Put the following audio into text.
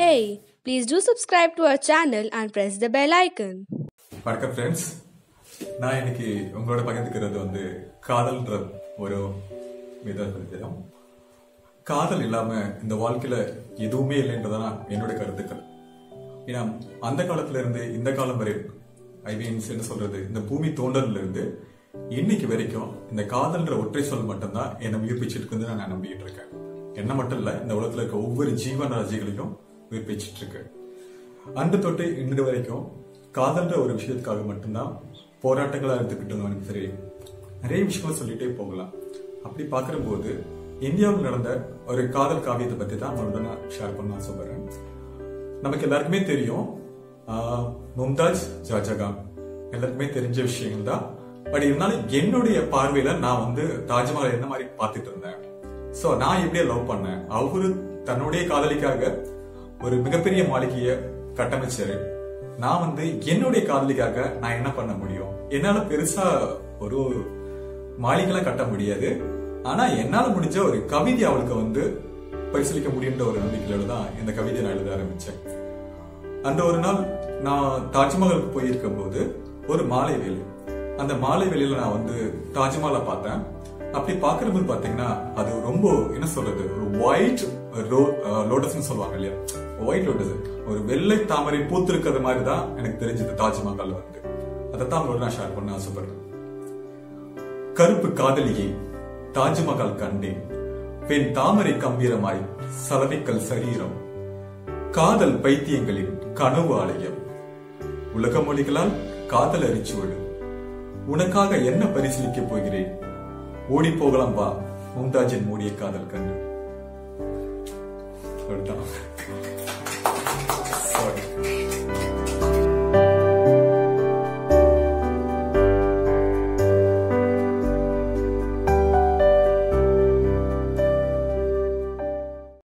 Hey, please do subscribe to our channel and press the bell icon. வணக்கம் friends நான் இன்னைக்கு உங்களோட பகிர்ந்துக்கிறது வந்து காதல்ன்ற ஒரு விதம் விதம் காதல் இல்லாம இந்த வாழ்க்கையில எதுவுமே இல்லைன்றதான் என்னோட கருத்துக்கள் ஏன்னா அந்த காலத்துல இருந்து இந்த காலம் வரை ஐ மீன்ஸ் என்ன சொல்றது இந்த பூமி தோன்றல்ல இருந்து இன்னைக்கு வரைக்கும் இந்த காதல்ன்ற ஒற்றை சொல் மட்டும்தான் என்னை உயிர்ப்பிச்சிட்டு இருக்குன்னு நான் நம்பிட்டு இருக்கேன் என்ன மட்டும் இல்ல இந்த உலகத்துல இருக்க ஒவ்வொரு ஜீவராசிகளையும் உயிர்ப்பிச்சிட்டு இருக்கு அன்று தொட்டு இன்று வரைக்கும் காதல்ன்ற ஒரு விஷயத்துக்காக மட்டும்தான் போராட்டங்களா எடுத்துக்கிட்டோம் சரி நிறைய விஷயங்கள் சொல்லிட்டே போகலாம் அப்படி பார்க்கும்போது இந்தியாவில் நடந்த ஒரு காதல் காவியத்தை பத்தி தான் உங்களோட நான் ஷேர் பண்ண ஆசைப்படுறேன் நமக்கு எல்லாருக்குமே தெரியும் ஆஹ், மும்தாஜ் ஜாஜகான் எல்லாருக்குமே தெரிஞ்ச விஷயங்கள் தான் பட் இருந்தாலும் என்னுடைய பார்வையில நான் வந்து தாஜ்மஹால் என்ன மாதிரி பார்த்துட்டு இருந்தேன் சோ நான் எப்படியே லவ் பண்ணேன் அவரு தன்னுடைய காதலிக்காக ஒரு மிகப்பெரிய மாளிகையை கட்டமைச்சாரு நான் வந்து என்னுடைய காதலிக்காக நான் என்ன பண்ண முடியும் என்னால பெருசா ஒரு மாளிகைலாம் கட்ட முடியாது ஆனா என்னால முடிஞ்ச ஒரு கவிதை அவளுக்கு வந்து பரிசீலிக்க முடியுன்ற ஒரு நம்பிக்கையில தான் இந்த கவிதையை நான் எழுத ஆரம்பிச்சேன் அந்த ஒரு நாள் நான் தாஜ்மஹாலுக்கு போயிருக்கும் போது ஒரு மாலை வேலை அந்த மாலை வேலையில நான் வந்து தாஜ்மஹாலை பார்த்தேன் அப்படி பார்க்கும்போது பாத்தீங்கன்னா அது ரொம்ப என்ன சொல்றது ஒரு ஒயிட் லோட்டஸ்னு சொல்லுவாங்க இல்லையா ஒயிட் லோட்டஸ் ஒரு வெள்ளை தாமரை பூத்திருக்கிறது மாதிரி தான் எனக்கு தெரிஞ்சது தாஜ்மஹால் வந்து அதைத்தான் உங்களோட நான் ஷேர் பண்ண ஆசைப்படுறேன் கருப்பு காதலியை தாஜ்மஹால் கண்டேன் பெண் தாமரை கம்பீரமாய் சலவைக்கல் சரீரம் காதல் பைத்தியங்களின் கனவு ஆலயம் உலக மொழிகளால் காதல் அரிச்சுவடு உனக்காக என்ன பரிசீலிக்க போகிறேன் ஓடி போகலாம் வா மும்தாஜின் மூடிய காதல் கண்டு அவ்வளவுதான்